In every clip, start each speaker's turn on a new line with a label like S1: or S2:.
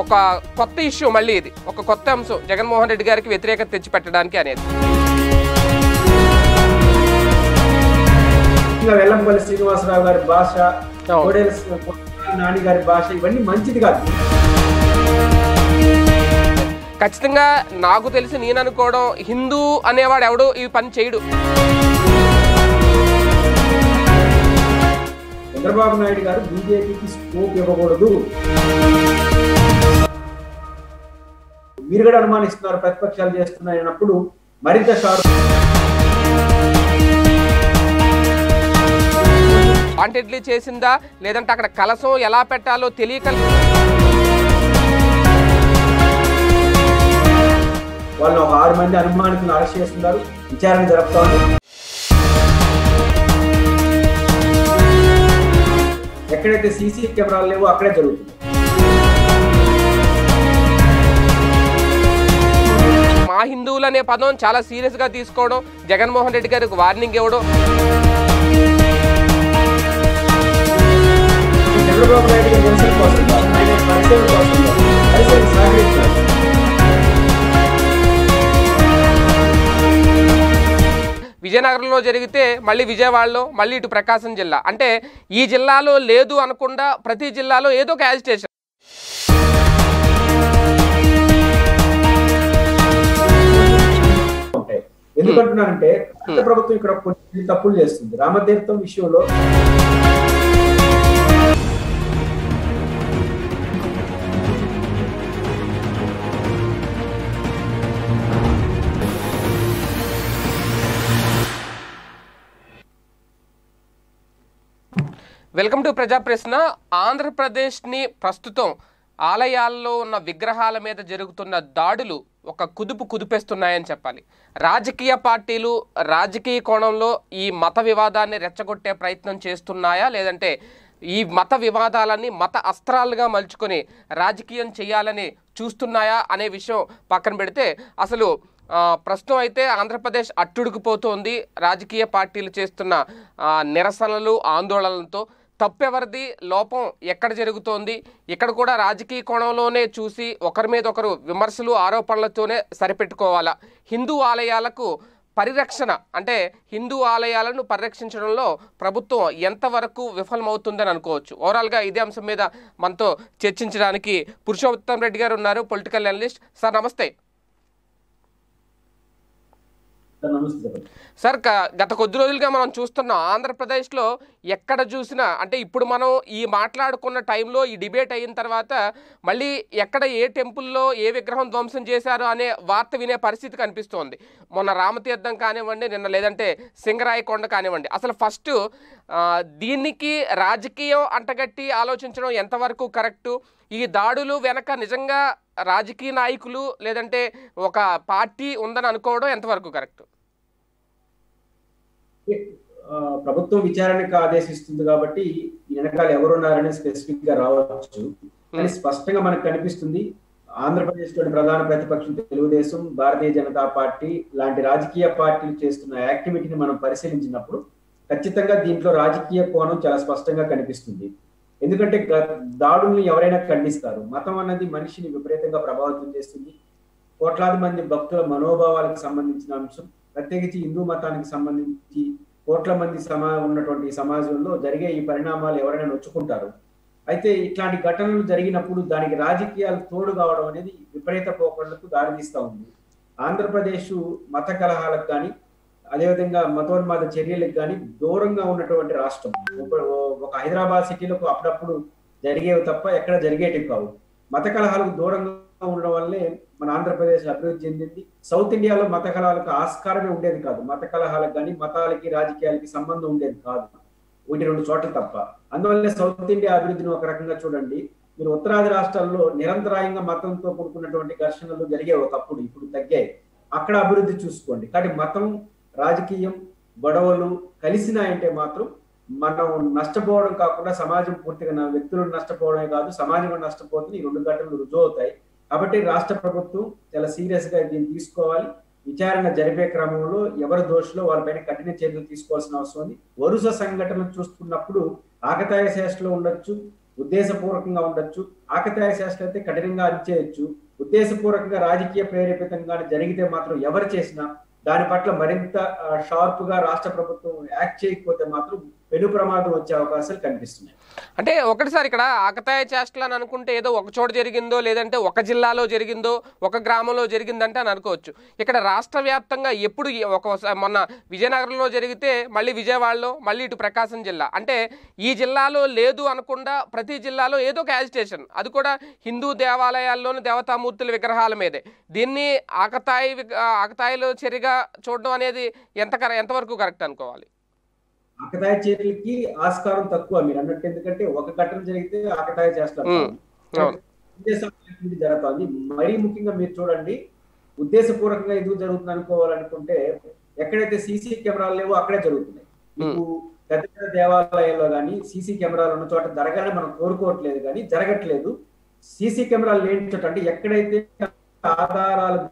S1: ఒక కొత్త ఇష్యూ మళ్ళీ ఇది ఒక కొత్త అంశం జగన్మోహన్ రెడ్డి గారికి వ్యతిరేకత తెచ్చిపెట్టడానికి అనేది
S2: ఇంకా వెల్లంపల్లి శ్రీనివాసరావు గారి భాష
S1: అవును.
S2: కోడేల నాని గారి భాష ఇవన్నీ మంచిది కాదు
S1: ఖచ్చితంగా నాకు తెలిసి నేను అనుకోవడం హిందూ అనేవాడు ఎవడు ఈ పని చేయడు
S2: చంద్రబాబు నాయుడు గారు బీజేపీకి స్కోప్ ఇవ్వకూడదు మీరు కూడా అనుమానిస్తున్నారు ప్రతిపక్షాలు చేస్తున్నాయి అన్నప్పుడు మరింత షార్ప్
S1: వాంటెడ్లీ చేసిందా లేదంటే అక్కడ కలసం ఎలా పెట్టాలో తెలియక
S2: వాళ్ళు ఒక ఆరు మంది అనుమానితులను అరెస్ట్ చేస్తున్నారు విచారణ జరుపుతా ఉంది ఎక్కడైతే సీసీ కెమెరాలు లేవో అక్కడే జరుగుతుంది
S1: మా హిందువులు అనే పదం చాలా సీరియస్ గా తీసుకోవడం జగన్మోహన్ రెడ్డి గారికి వార్నింగ్ ఇవ్వడం
S2: చంద్రబాబు నాయుడు గారి నిరసన కోసం కాదు, ఆయన పరిశీలన కోసం కాదు, పరిశీలన సహకరించాలి
S1: విజయనగరంలో జరిగితే మళ్ళీ విజయవాడలో మళ్ళీ ఇటు ప్రకాశం జిల్లా అంటే ఈ జిల్లాలో లేదు అనకుండా ప్రతి జిల్లాలో ఏదో ఒక యాజిటేషన్
S2: ఉంటాయి ఎందుకంటున్నానంటే రాష్ట్ర ప్రభుత్వం ఇక్కడ కొన్ని తప్పులు చేస్తుంది రామతీర్థం విషయంలో
S1: వెల్కమ్ టు ప్రజా ప్రశ్న ఆంధ్రప్రదేశ్ని ప్రస్తుతం ఆలయాల్లో ఉన్న విగ్రహాల మీద జరుగుతున్న దాడులు ఒక కుదుపు కుదిపేస్తున్నాయని చెప్పాలి రాజకీయ పార్టీలు రాజకీయ కోణంలో ఈ మత వివాదాన్ని రెచ్చగొట్టే ప్రయత్నం చేస్తున్నాయా లేదంటే ఈ మత వివాదాలన్నీ మత అస్త్రాలుగా మలుచుకొని రాజకీయం చేయాలని చూస్తున్నాయా అనే విషయం పక్కన పెడితే అసలు ఆ, ప్రస్తుతం అయితే ఆంధ్రప్రదేశ్ అట్టుడుకుపోతోంది రాజకీయ పార్టీలు చేస్తున్న ఆ, నిరసనలు ఆందోళనలతో తప్పెవరిది లోపం ఎక్కడ జరుగుతోంది ఇక్కడ కూడా రాజకీయ కోణంలోనే చూసి ఒకరి మీద ఒకరు విమర్శలు ఆరోపణలతోనే సరిపెట్టుకోవాలా హిందూ ఆలయాలకు పరిరక్షణ అంటే హిందూ ఆలయాలను పరిరక్షించడంలో ప్రభుత్వం ఎంతవరకు విఫలమవుతుందని అనుకోవచ్చు ఓవరాల్గా ఇదే అంశం మీద మనతో చర్చించడానికి పురుషోత్తం రెడ్డి గారు ఉన్నారు పొలిటికల్ అనలిస్ట్ సార్ నమస్తే
S2: నమస్తే చెప్పండి.
S1: సార్ క- గత కొద్ది రోజులుగా మనం చూస్తున్నాం ఆంధ్రప్రదేశ్లో ఎక్కడ చూసినా అంటే ఇప్పుడు మనం ఈ మాట్లాడుకున్న టైంలో ఈ డిబేట్ అయిన తర్వాత మళ్ళీ ఎక్కడ ఏ టెంపుల్లో ఏ విగ్రహం ధ్వంసం చేశారు అనే వార్త వినే పరిస్థితి కనిపిస్తోంది మొన్న రామతీర్థం కానివ్వండి నిన్న లేదంటే సింగరాయకొండ కానివ్వండి అసలు ఫస్ట్ దీనికి రాజకీయం అంటగట్టి ఆలోచించడం ఎంతవరకు కరెక్టు ఈ దాడులు వెనక నిజంగా రాజకీయ నాయకులు లేదంటే ఒక పార్టీ ఉందని అనుకోవడం ఎంతవరకు కరెక్ట్
S2: ఆ, ప్రభుత్వం విచారణకు ఆదేశిస్తుంది కాబట్టి ఈ వెనకాల ఎవరున్నారని స్పెసిఫిక్ గా రావచ్చు కానీ స్పష్టంగా మనకు కనిపిస్తుంది ఆంధ్రప్రదేశ్ లోని ప్రధాన ప్రతిపక్షం తెలుగుదేశం భారతీయ జనతా పార్టీ లాంటి రాజకీయ పార్టీలు చేస్తున్న యాక్టివిటీని మనం పరిశీలించినప్పుడు ఖచ్చితంగా దీంట్లో రాజకీయ కోణం చాలా స్పష్టంగా కనిపిస్తుంది ఎందుకంటే గ- దాడుల్ని ఎవరైనా ఖండిస్తారు మతం అన్నది మనిషిని విపరీతంగా ప్రభావితం చేస్తుంది కోట్లాది మంది భక్తుల మనోభావాలకు సంబంధించిన అంశం ప్రత్యేకించి హిందూ మతానికి సంబంధించి కోట్ల మంది సమా ఉన్నటువంటి ఈ సమాజంలో జరిగే ఈ పరిణామాలు ఎవరైనా నొచ్చుకుంటారు అయితే ఇట్లాంటి ఘటనలు జరిగినప్పుడు దానికి రాజకీయాలు తోడు కావడం అనేది విపరీత పోకడలకు దారితీస్తా ఉంది ఆంధ్రప్రదేశ్ మత కలహాలకు కానీ అదేవిధంగా మతోన్మాద చర్యలకు కానీ దూరంగా ఉన్నటువంటి రాష్ట్రం ఒక- ఒక హైదరాబాద్ సిటీలకు అప్పుడప్పుడు జరిగేవి తప్ప ఎక్కడ జరిగేటివి కావు మత కలహాలకు దూరంగా ఉండడం వల్లే మన ఆంధ్రప్రదేశ్ అభివృద్ధి చెందింది సౌత్ ఇండియాలో మత కలహాలకు ఆస్కారమే ఉండేది కాదు మత కలహాలకు కానీ మతాలకి రాజకీయాలకి సంబంధం ఉండేది కాదు ఒకటి రెండు చోట్ల తప్ప అందువల్లే సౌత్ ఇండియా అభివృద్ధిని ఒక రకంగా చూడండి మీరు ఉత్తరాది రాష్ట్రాల్లో నిరంతరాయంగా మతంతో కూడుకున్నటువంటి ఘర్షణలు జరిగాయి ఒకప్పుడు ఇప్పుడు తగ్గాయి అక్కడ అభివృద్ధి చూసుకోండి కానీ మతం రాజకీయం గొడవలు కలిసినాయంటే మాత్రం మనం నష్టపోవడం కాకుండా సమాజం పూర్తిగా నా వ్యక్తులు నష్టపోవడమే కాదు సమాజం కూడా నష్టపోతుంది ఈ రెండు ఘటనలు రుజువు అవుతాయి కాబట్టి రాష్ట్ర ప్రభుత్వం చాలా సీరియస్ గా దీన్ని తీసుకోవాలి విచారణ జరిపే క్రమంలో ఎవరు దోషులో వాళ్ళపైన కఠిన చర్యలు తీసుకోవాల్సిన అవసరం ఉంది వరుస సంఘటనలు చూస్తున్నప్పుడు ఆకతాయ శేషలో ఉండొచ్చు ఉద్దేశపూర్వకంగా ఉండొచ్చు ఆకతాయ శాస్త్రం అయితే కఠినంగా అరిచేయచ్చు ఉద్దేశపూర్వకంగా రాజకీయ ప్రేరేపితంగా జరిగితే మాత్రం ఎవరు చేసినా దాని పట్ల మరింత షార్ప్ గా రాష్ట్ర ప్రభుత్వం యాక్ట్ చేయకపోతే మాత్రం పెను ప్రమాదం వచ్చే అవకాశాలు కనిపిస్తున్నాయి
S1: అంటే ఒకటిసారి ఇక్కడ ఆకతాయ చేష్టలు అని అనుకుంటే ఏదో ఒక చోట జరిగిందో లేదంటే ఒక జిల్లాలో జరిగిందో ఒక గ్రామంలో జరిగిందంటే అని అనుకోవచ్చు ఇక్కడ రాష్ట్ర వ్యాప్తంగా ఎప్పుడు ఈ- ఒక మొన్న విజయనగరంలో జరిగితే మళ్ళీ విజయవాడలో మళ్ళీ ఇటు ప్రకాశం జిల్లా అంటే ఈ జిల్లాలో లేదు అనకుండా ప్రతి జిల్లాలో ఏదో ఒక యాజిటేషన్ అది కూడా హిందూ దేవాలయాల్లోని దేవతామూర్తుల విగ్రహాల మీదే దీన్ని ఆకతాయి విగ్- ఆకతాయిలో చర్యగా చూడడం అనేది ఎంత కర- ఎంతవరకు కరెక్ట్ అనుకోవాలి
S2: ఆకతాయ చర్యలకి ఆస్కారం తక్కువ మీరు అన్నట్టు ఎందుకంటే ఒక ఘటన జరిగితే ఆకతాయ చేస్తారు
S1: ఉమ్, అవును.
S2: ఉద్దేశపూర్వకంగా జరుగుతుంది మరీ ముఖ్యంగా మీరు చూడండి ఉద్దేశపూర్వకంగా ఎందుకు జరుగుతుంది అనుకోవాలనుకుంటే ఎక్కడైతే సీసీ కెమెరాలు లేవో అక్కడే జరుగుతున్నాయి మీకు పెద్ద పెద్ద దేవాలయాల్లో కానీ సీసీ కెమెరాలు ఉన్న చోట జరగాలని మనం కోరుకోవట్లేదు కానీ జరగట్లేదు సీసీ కెమెరాలు లేని చోట అంటే ఎక్కడైతే ఆధారాలు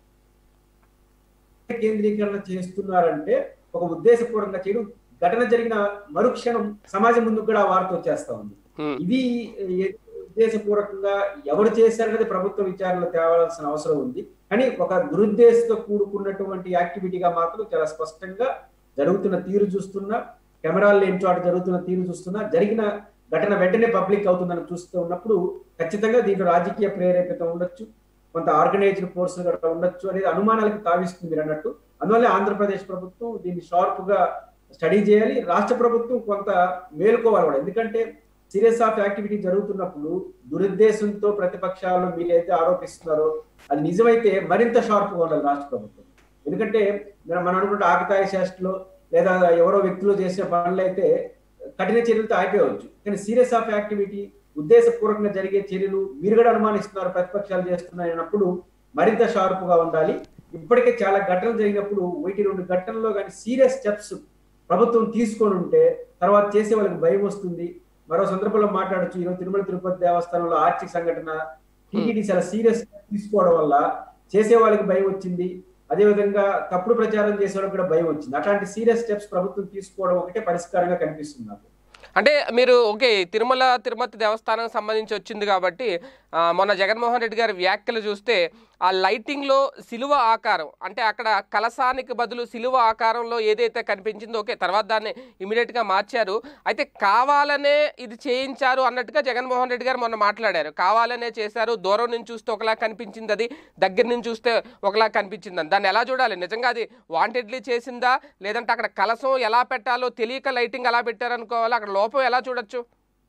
S2: కేంద్రీకరణ చేస్తున్నారంటే ఒక ఉద్దేశపూర్వకంగా చేయడం ఘటన జరిగిన మరుక్షణం సమాజం ముందుకు కూడా ఆ వార్త వచ్చేస్తా ఉంది
S1: ఉమ్,
S2: ఇది ఏ- ఉద్దేశపూర్వకంగా ఎవరు చేశారనేది ప్రభుత్వ విచారణలో తేవాల్సిన అవసరం ఉంది కానీ ఒక దురుద్దేశంతో కూడుకున్నటువంటి యాక్టివిటీగా మాత్రం చాలా స్పష్టంగా జరుగుతున్న తీరు చూస్తున్నా కెమెరాలు లేని చోట జరుగుతున్న తీరు చూస్తున్నా జరిగిన ఘటన వెంటనే పబ్లిక్ అవుతుందని చూస్తూ ఉన్నప్పుడు ఖచ్చితంగా దీంట్లో రాజకీయ ప్రేరేపితం ఉండొచ్చు కొంత ఆర్గనైజ్డ్ ఫోర్స్ కూడా ఉండొచ్చు అనేది అనుమానాలకు తావిస్తుంది మీరు అన్నట్టు అందువల్ల ఆంధ్రప్రదేశ్ ప్రభుత్వం దీన్ని షార్ప్ గా స్టడీ చేయాలి రాష్ట్ర ప్రభుత్వం కొంత మేలుకోవాలి కూడా ఎందుకంటే సీరియస్ ఆఫ్ యాక్టివిటీ జరుగుతున్నప్పుడు దురుద్దేశంతో ప్రతిపక్షాలు మీరైతే ఆరోపిస్తున్నారో అది నిజమైతే మరింత షార్ప్ గా ఉండాలి రాష్ట్ర ప్రభుత్వం ఎందుకంటే మనం మనం అనుకుంటే ఆకతాయ శాస్త్రలో లేదా ఎవరో వ్యక్తులు చేసిన పనులు అయితే కఠిన చర్యలతో ఆగిపోవచ్చు కానీ సీరియస్ ఆఫ్ యాక్టివిటీ ఉద్దేశపూర్వకంగా జరిగే చర్యలు మీరు కూడా అనుమానిస్తున్నారు ప్రతిపక్షాలు చేస్తున్నాయి అన్నప్పుడు మరింత షార్ప్ గా ఉండాలి ఇప్పటికే చాలా ఘటనలు జరిగినప్పుడు వీటి రెండు ఘటనల్లో కానీ సీరియస్ స్టెప్స్ ప్రభుత్వం తీసుకొని ఉంటే తర్వాత చేసే వాళ్ళకి భయం వస్తుంది మరో సందర్భంలో మాట్లాడచ్చు ఈరోజు తిరుమల తిరుపతి దేవస్థానంలో ఆర్థిక సంఘటన టీటీడీ చాలా సీరియస్ తీసుకోవడం వల్ల చేసే వాళ్ళకి భయం వచ్చింది అదేవిధంగా తప్పుడు ప్రచారం చేసే వాళ్ళకి కూడా భయం వచ్చింది అట్లాంటి సీరియస్ స్టెప్స్ ప్రభుత్వం తీసుకోవడం ఒకటే పరిష్కారంగా కనిపిస్తుంది నాకు
S1: అంటే మీరు ఓకే తిరుమల తిరుపతి దేవస్థానం సంబంధించి వచ్చింది కాబట్టి ఆ, మొన్న జగన్మోహన్ రెడ్డి గారి వ్యాఖ్యలు చూస్తే ఆ లైటింగ్లో సిలువ ఆకారం అంటే అక్కడ కలసానికి బదులు సిలువ ఆకారంలో ఏదైతే కనిపించిందో ఓకే తర్వాత దాన్ని ఇమీడియట్గా మార్చారు అయితే కావాలనే ఇది చేయించారు అన్నట్టుగా జగన్మోహన్ రెడ్డి గారు మొన్న మాట్లాడారు కావాలనే చేశారు దూరం నుంచి చూస్తే ఒకలా కనిపించింది అది దగ్గర నుంచి చూస్తే ఒకలా కనిపించింది అని దాన్ని ఎలా చూడాలి నిజంగా అది వాంటెడ్లీ చేసిందా లేదంటే అక్కడ కలసం ఎలా పెట్టాలో తెలియక లైటింగ్ ఎలా పెట్టారనుకోవాలి అక్కడ లోపం ఎలా చూడొచ్చు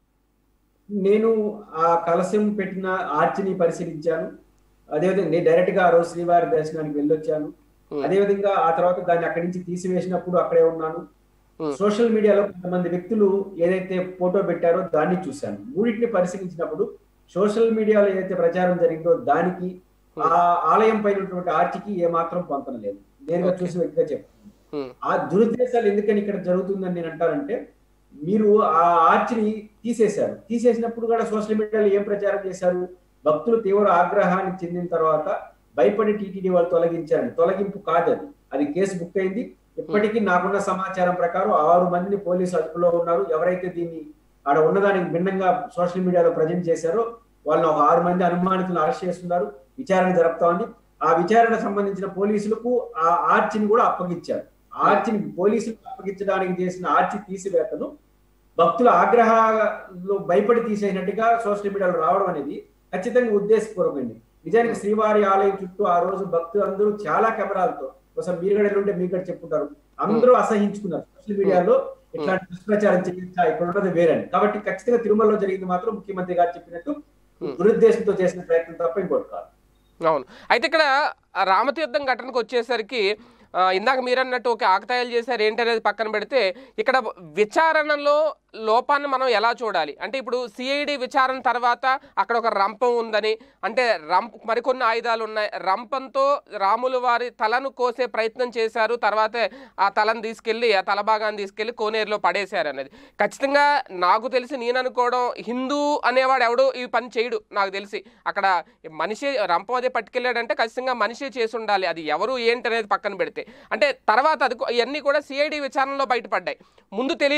S2: నేను ఆ కలశం పెట్టిన ఆర్చిని పరిశీలించాను అదేవిధంగా నేను డైరెక్ట్ గా ఆ రోజు శ్రీవారి దర్శనానికి వెళ్ళొచ్చాను
S1: Hmm.
S2: అదేవిధంగా ఆ తర్వాత దాన్ని అక్కడి నుంచి తీసివేసినప్పుడు అక్కడే ఉన్నాను
S1: Hmm.
S2: సోషల్ మీడియాలో కొంతమంది వ్యక్తులు ఏదైతే ఫోటో పెట్టారో దాన్ని చూశాను మూడింటిని పరిశీలించినప్పుడు సోషల్ మీడియాలో ఏదైతే ప్రచారం జరిగిందో దానికి ఆ ఆలయం పైన ఉన్నటువంటి ఆర్చికి ఏమాత్రం పొంతన లేదు నేరుగా
S1: Okay.
S2: చూసి వ్యక్తిగా చెప్తాను
S1: Hmm.
S2: ఆ దురుద్దేశాలు ఎందుకని ఇక్కడ జరుగుతుందని నేను అంటానంటే మీరు ఆ ఆర్చిని తీసేశారు తీసేసినప్పుడు కూడా సోషల్ మీడియాలో ఏం ప్రచారం చేశారు భక్తులు తీవ్ర ఆగ్రహానికి చెందిన తర్వాత భయపడి టీటీడీ వాళ్ళు తొలగించారని తొలగింపు కాదు అది అది కేసు బుక్ అయింది ఇప్పటికీ నాకున్న సమాచారం ప్రకారం ఆరు మందిని పోలీసు అదుపులో ఉన్నారు ఎవరైతే దీన్ని ఆడ ఉన్నదానికి భిన్నంగా సోషల్ మీడియాలో ప్రజెంట్ చేశారో వాళ్ళని ఒక ఆరు మంది అనుమానితులను అరెస్ట్ చేస్తున్నారు విచారణ జరుపుతా ఉంది ఆ విచారణ సంబంధించిన పోలీసులకు ఆ ఆర్చిని కూడా అప్పగించారు ఆర్చిని పోలీసులకు అప్పగించడానికి చేసిన ఆర్చి తీసివేతను భక్తుల ఆగ్రహాలు భయపడి తీసేసినట్టుగా సోషల్ మీడియాలో రావడం అనేది ఖచ్చితంగా ఉద్దేశపూర్వకమైంది నిజానికి శ్రీవారి ఆలయం చుట్టూ ఆ రోజు భక్తులు అందరూ చాలా కెమెరాలతో ఒకసారి మీరు కూడా ఉంటే మీకు కూడా చెప్పుకుంటారు అందరూ అసహించుకున్నారు సోషల్ మీడియాలో ఇట్లాంటి దుష్ప్రచారం చేయొచ్చా ఇక్కడ ఉన్నది వేరని కాబట్టి ఖచ్చితంగా తిరుమలలో జరిగింది మాత్రం ముఖ్యమంత్రి గారు చెప్పినట్టు దురుద్దేశంతో చేసిన ప్రయత్నం తప్ప ఇంకోటి కాదు
S1: అవును అయితే ఇక్కడ ఆ రామతీర్థం ఘటనకు వచ్చేసరికి ఆ, ఇందాక మీరన్నట్టు ఒక ఆకతాయిలు చేశారు ఏంటనేది పక్కన పెడితే ఇక్కడ విచారణలో లోపాన్ని మనం ఎలా చూడాలి అంటే ఇప్పుడు సిఐడి విచారణ తర్వాత అక్కడ ఒక రంపం ఉందని అంటే రంప్ మరికొన్ని ఆయుధాలు ఉన్నాయి రంపంతో రాములు వారి తలను కోసే ప్రయత్నం చేశారు తర్వాత ఆ తలను తీసుకెళ్ళి ఆ తల భాగాన్ని తీసుకెళ్ళి కోనేరులో పడేశారు అనేది ఖచ్చితంగా నాకు తెలిసి నేను అనుకోవడం హిందూ అనేవాడు ఎవడు ఈ పని చేయడు నాకు తెలిసి అక్కడ మనిషి రంపం అదే పట్టుకెళ్ళాడంటే ఖచ్చితంగా మనిషే చేసి ఉండాలి అది ఎవరు ఏంటి అనేది పక్కన పెడితే అంటే తర్వాత అది కూ- ఇవన్నీ కూడా సిఐడి విచారణలో బయటపడ్డాయి ముందు తెలియలేదు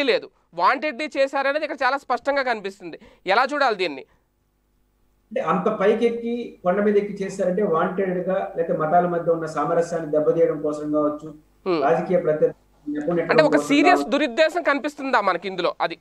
S1: వాంటెడ్లీ చేశారనేది ఇక్కడ చాలా స్పష్టంగా కనిపిస్తుంది ఎలా చూడాలి దీన్ని
S2: అంటే అంత పైకెక్కి కొండ మీద ఎక్కి చేశారంటే వాంటెడ్ గా లేకపోతే మతాల మధ్య ఉన్న సామరస్యాన్ని దెబ్బతీయడం కోసం కావచ్చు
S1: Hmm.
S2: రాజకీయ ప్రత్యర్థి నెపం
S1: అంటే ఒక
S2: కోసం
S1: సీరియస్
S2: కావచ్చు.
S1: దురుద్దేశం కనిపిస్తుందా మనకి ఇందులో అది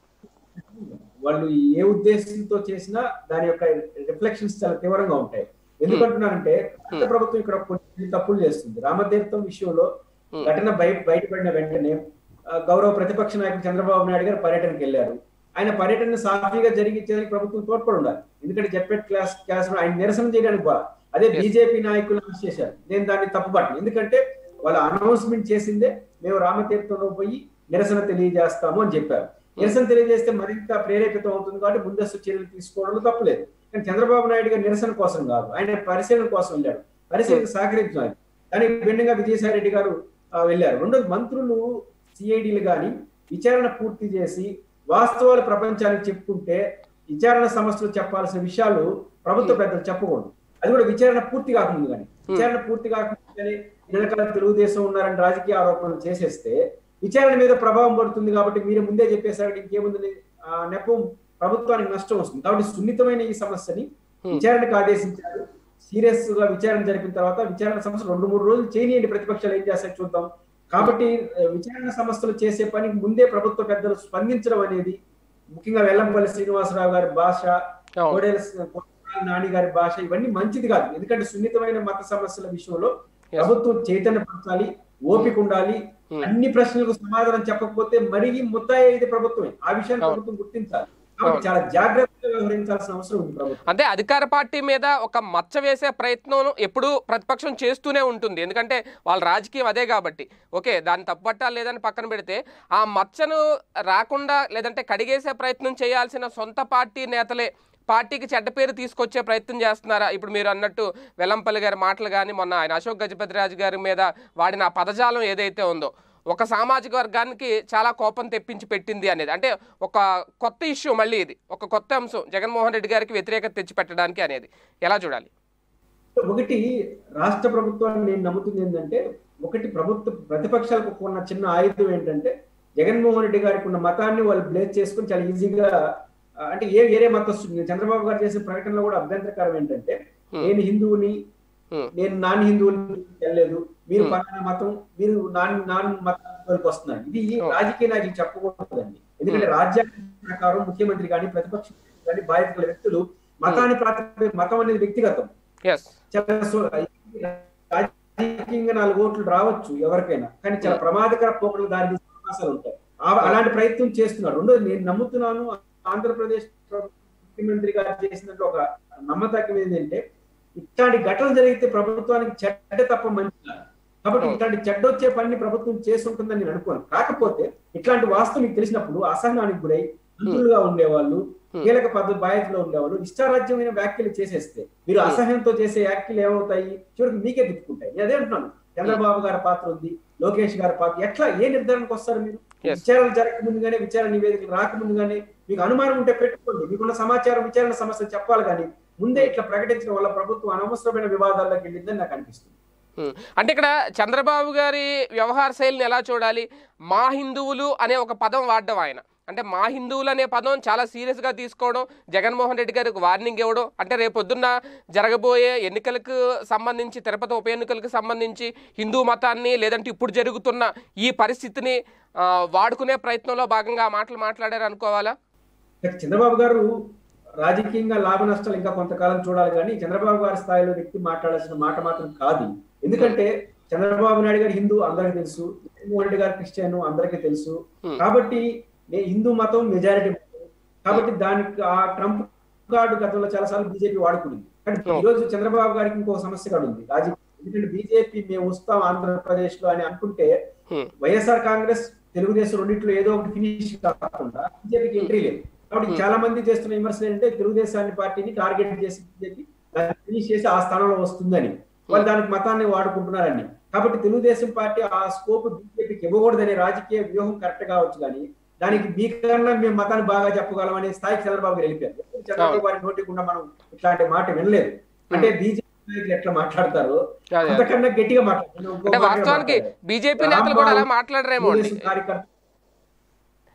S2: వాళ్ళు ఏ ఉద్దేశంతో చేసినా దాని యొక్క రిఫ్లెక్షన్స్ చాలా తీవ్రంగా ఉంటాయి ఎందుకంటున్నారంటే రాష్ట్ర ప్రభుత్వం ఇక్కడ కొన్ని తప్పులు చేస్తుంది రామతీర్థం విషయంలో
S1: Hmm.
S2: ఘటన బయట బయటపడిన వెంటనే ఆ, గౌరవ ప్రతిపక్ష నాయకుడు చంద్రబాబు నాయుడు గారు పర్యటనకి వెళ్ళారు ఆయన పర్యటన సాఫీగా జరిగించడానికి ప్రభుత్వం తోడ్పడి ఉండాలి ఎందుకంటే జెప్పెట్ క్లాస్ క్లాస్ ఆయన నిరసన చేయడానికి బాగా అదే
S1: Yes.
S2: బీజేపీ నాయకులు అనౌన్స్ చేశారు నేను దాన్ని తప్పుపట్టను ఎందుకంటే వాళ్ళు అనౌన్స్మెంట్ చేసిందే మేము రామతీర్థంలో పోయి నిరసన తెలియజేస్తాము అని చెప్పారు నిరసన తెలియజేస్తే మరింత ప్రేరేపితం అవుతుంది కాబట్టి ముందస్తు చర్యలు తీసుకోవడంలో తప్పులేదు కానీ చంద్రబాబు నాయుడు గారు నిరసన కోసం కాదు ఆయన పరిశీలన కోసం వెళ్ళాడు పరిశీలన సహకరించాలి దానికి భిన్నంగా విజయసాయి రెడ్డి గారు ఆ, వెళ్ళారు రెండోది మంత్రులు సిఐడిలు కానీ విచారణ పూర్తి చేసి వాస్తవాలు ప్రపంచానికి చెప్పుకుంటే విచారణ సంస్థలు చెప్పాల్సిన విషయాలు ప్రభుత్వ పెద్దలు చెప్పకూడదు అది కూడా విచారణ పూర్తి కాకముందు కానీ విచారణ పూర్తి కాకముందు కానీ వెనకాల తెలుగుదేశం ఉన్నారని రాజకీయ ఆరోపణలు చేసేస్తే విచారణ మీద ప్రభావం పడుతుంది కాబట్టి మీరు ముందే చెప్పేశారు ఇంకేముంది ఆ నెపం ప్రభుత్వానికి నష్టం వస్తుంది కాబట్టి సున్నితమైన ఈ సమస్యని విచారణకు ఆదేశించారు సీరియస్ గా విచారణ జరిపిన తర్వాత విచారణ సంస్థ రెండు మూడు రోజులు చేయనియండి ప్రతిపక్షాలు ఏం చేస్తాయి చూద్దాం కాబట్టి ఆ, విచారణ సంస్థలు చేసే పనికి ముందే ప్రభుత్వ పెద్దలు స్పందించడం అనేది ముఖ్యంగా వెల్లంపల్లి శ్రీనివాసరావు గారి భాష
S1: అవును.
S2: కోడెల కొడాలి నాని గారి భాష ఇవన్నీ మంచిది కాదు ఎందుకంటే సున్నితమైన మత సమస్యల విషయంలో ప్రభుత్వం చైతన్యపరచాలి ఓపిక ఉండాలి
S1: Hmm.
S2: అన్ని ప్రశ్నలకు సమాధానం చెప్పకపోతే మరీ ముత్తాయి ఇది ప్రభుత్వమే ఆ విషయాన్ని
S1: అవును.
S2: ప్రభుత్వం గుర్తించాలి కాబట్టి చాలా జాగ్రత్తగా వ్యవహరించాల్సిన అవసరం ఉంది ప్రభుత్వం
S1: అంటే అధికార పార్టీ మీద ఒక మచ్చ వేసే ప్రయత్నం ఎప్పుడూ ప్రతిపక్షం చేస్తూనే ఉంటుంది ఎందుకంటే వాళ్ళ రాజకీయం అదే కాబట్టి ఓకే దాన్ని తప్పుపట్టాలి లేదని పక్కన పెడితే ఆ మచ్చను రాకుండా లేదంటే కడిగేసే ప్రయత్నం చేయాల్సిన సొంత పార్టీ నేతలే పార్టీకి చెడ్డ పేరు తీసుకొచ్చే ప్రయత్నం చేస్తున్నారా ఇప్పుడు మీరు అన్నట్టు వెల్లంపల్లి గారి మాటలు కానీ మొన్న ఆయన అశోక్ గజపతిరాజు గారి మీద వాడిన ఆ పదజాలం ఏదైతే ఉందో ఒక సామాజిక వర్గానికి చాలా కోపం తెప్పించి పెట్టింది అనేది అంటే ఒక కొత్త ఇష్యూ మళ్ళీ ఇది ఒక కొత్త అంశం జగన్మోహన్ రెడ్డి గారికి వ్యతిరేకత తెచ్చి పెట్టడానికి అనేది ఎలా చూడాలి
S2: ఒకటి రాష్ట్ర ప్రభుత్వాన్ని నేను నమ్ముతుంది ఏంటంటే ఒకటి ప్రభుత్వ ప్రతిపక్షాలకు ఉన్న చిన్న ఆయుధం ఏంటంటే జగన్మోహన్ రెడ్డి గారికి ఉన్న మతాన్ని వాళ్ళు బ్లేజ్ చేసుకుని చాలా ఈజీగా ఆ, అంటే ఏ వేరే మతస్థుడు చంద్రబాబు గారు చేసిన ప్రకటనలో కూడా అభ్యంతరకరం ఏంటంటే
S1: Hmm.
S2: నేను హిందువుని
S1: Hmm.
S2: నేను నాన్ హిందువుని వెళ్ళలేదు మీరు
S1: Hmm.
S2: పలానా మతం మీరు నాన్ నాన్ మతానికి వస్తున్నారు ఇది
S1: Oh.
S2: రాజకీయ నాయకులు చెప్పకూడదండి ఎందుకంటే రాజ్యాంగం ప్రకారం ముఖ్యమంత్రి కానీ ప్రతిపక్షం కానీ బాధ్యత గల వ్యక్తులు మతాన్ని ప్రాతిపదిక మతం అనేది వ్యక్తిగతం
S1: ఎస్
S2: చాలా సో- రాజకీయంగా నాలుగు ఓట్లు రావచ్చు ఎవరికైనా కానీ చాలా ప్రమాదకర పోకడలు దారి తీసే అవకాశాలు ఉంటాయి ఆ- అలాంటి ప్రయత్నం చేస్తున్నారు రెండోది నేను నమ్ముతున్నాను ఆంధ్రప్రదేశ్ ముఖ్యమంత్రి గారు చేసినట్టు ఒక నమ్మకం ఏంటంటే ఇట్లాంటి ఘటనలు జరిగితే ప్రభుత్వానికి చెడ్డ తప్ప మంచి కాదు. కాబట్టి
S1: అవును.
S2: ఇట్లాంటి చెడ్డ వచ్చే పని ప్రభుత్వం చేసి ఉంటుందని నేను అనుకోను కాకపోతే ఇట్లాంటి వాస్తవం మీకు తెలిసినప్పుడు అసహనానికి గురై మంత్రులుగా ఉండేవాళ్ళు
S1: Hmm.
S2: కీలక పదవి బాధ్యతలో ఉండేవాళ్ళు ఇష్టారాజ్యమైన వ్యాఖ్యలు చేసేస్తే మీరు
S1: Hmm.
S2: అసహ్యంతో చేసే వ్యాఖ్యలు ఏమవుతాయి చివరికి మీకే తిప్పుకుంటాయి నేను అదే అంటున్నాను చంద్రబాబు గారి పాత్ర ఉంది లోకేష్ గారి పాత్ర ఎట్లా ఏ నిర్ధారణకు వస్తారు మీరు
S1: Yes.
S2: విచారణ జరగక ముందుగానే విచారణ నివేదికలు రాకముందుగానే మీకు అనుమానం ఉంటే పెట్టుకోండి మీకున్న సమాచారం విచారణ సమస్యలు చెప్పాలి కానీ ముందే ఇట్లా ప్రకటించడం వల్ల ప్రభుత్వం అనవసరమైన వివాదాల్లోకి వెళ్ళిందని నాకు అనిపిస్తుంది
S1: ఉమ్. అంటే ఇక్కడ చంద్రబాబు గారి వ్యవహార శైలిని ఎలా చూడాలి మా హిందువులు అనే ఒక పదం వాడడం ఆయన అంటే మా హిందువులు అనే పదం చాలా సీరియస్గా తీసుకోవడం జగన్మోహన్ రెడ్డి గారికి వార్నింగ్ ఇవ్వడం అంటే రేపొద్దున్న జరగబోయే ఎన్నికలకు సంబంధించి తిరుపతి ఉప ఎన్నికలకు సంబంధించి హిందూ మతాన్ని లేదంటే ఇప్పుడు జరుగుతున్న ఈ పరిస్థితిని ఆ, వాడుకునే ప్రయత్నంలో భాగంగా ఆ మాటలు మాట్లాడారు అనుకోవాలా
S2: ఇక చంద్రబాబు గారు రాజకీయంగా లాభ నష్టాలు ఇంకా కొంతకాలం చూడాలి కానీ చంద్రబాబు గారి స్థాయిలో వ్యక్తి మాట్లాడాల్సిన మాట మాత్రం కాదు ఎందుకంటే చంద్రబాబు నాయుడు గారు హిందూ అందరికీ తెలుసు జగన్మోహన్ రెడ్డి గారు క్రిస్టియన్ అందరికీ తెలుసు
S1: Hmm.
S2: కాబట్టి నే- హిందూ మతం మెజారిటీ కాబట్టి దానికి ఆ ట్రంప్ కార్డు గతంలో చాలా సార్లు బీజేపీ వాడుకుంది కానీ
S1: Oh.
S2: ఈ రోజు చంద్రబాబు గారికి ఇంకో సమస్య కూడా ఉంది రాజకీయ ఎందుకంటే బీజేపీ మేము వస్తాం ఆంధ్రప్రదేశ్ లో అని అనుకుంటే
S1: ఉమ్.
S2: వైఎస్ఆర్ కాంగ్రెస్ తెలుగుదేశం రెండిట్లో ఏదో ఒకటి ఫినిష్ కాకుండా బీజేపీకి ఎంట్రీ లేదు కాబట్టి చాలా మంది చేస్తున్న విమర్శలు ఏంటంటే తెలుగుదేశాన్ని పార్టీని టార్గెట్ చేసి బీజేపీ దాన్ని ఫినిష్ చేసి ఆ స్థానంలో వస్తుందని వాళ్ళు దానికి మతాన్ని వాడుకుంటున్నారని కాబట్టి తెలుగుదేశం పార్టీ ఆ స్కోప్ బీజేపీకి ఇవ్వకూడదనే రాజకీయ వ్యూహం కరెక్ట్ కావచ్చు కానీ దానికి మీకన్నా మేము మతాన్ని బాగా చెప్పగలం అనే స్థాయికి చంద్రబాబు గారు వెళ్ళిపోయారు ఎప్పుడు చంద్రబాబు గారి నోటి గుండా మనం ఇట్లాంటి మాట వినలేదు అంటే బీజేపీ నాయకులు ఎట్లా మాట్లాడతారు
S1: అదే, అదే.
S2: అంతకన్నా గట్టిగా మాట్లాడతారు ఇంకో
S1: అంటే
S2: మాట
S1: వాస్తవానికి
S2: మాట్లాడారు.
S1: బీజేపీ నేతలు కూడా అలా మాట్లాడరేమో అండి
S2: తెలుగుదేశం కార్యకర్త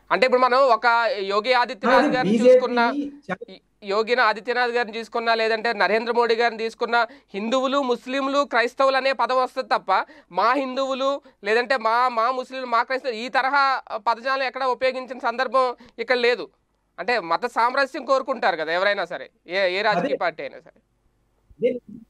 S1: అంటే ఇప్పుడు మనం ఒక యోగి ఆదిత్యనాథ్
S2: అది
S1: గారిని
S2: BJP
S1: చూసుకున్నా
S2: చాలా-
S1: యోగిన ఆదిత్యనాథ్ గారిని తీసుకున్నా లేదంటే నరేంద్ర మోడీ గారిని తీసుకున్నా హిందువులు ముస్లింలు క్రైస్తవులు అనే పదం వస్తుంది తప్ప మా హిందువులు లేదంటే మా మా ముస్లింలు మా క్రైస్తవులు ఈ తరహా పదజాలం ఎక్కడ ఉపయోగించిన సందర్భం ఇక్కడ లేదు అంటే మత సామరస్యం కోరుకుంటారు కదా ఎవరైనా సరే ఏ ఏ రాజకీయ పార్టీ అయినా సరే
S2: ఇదే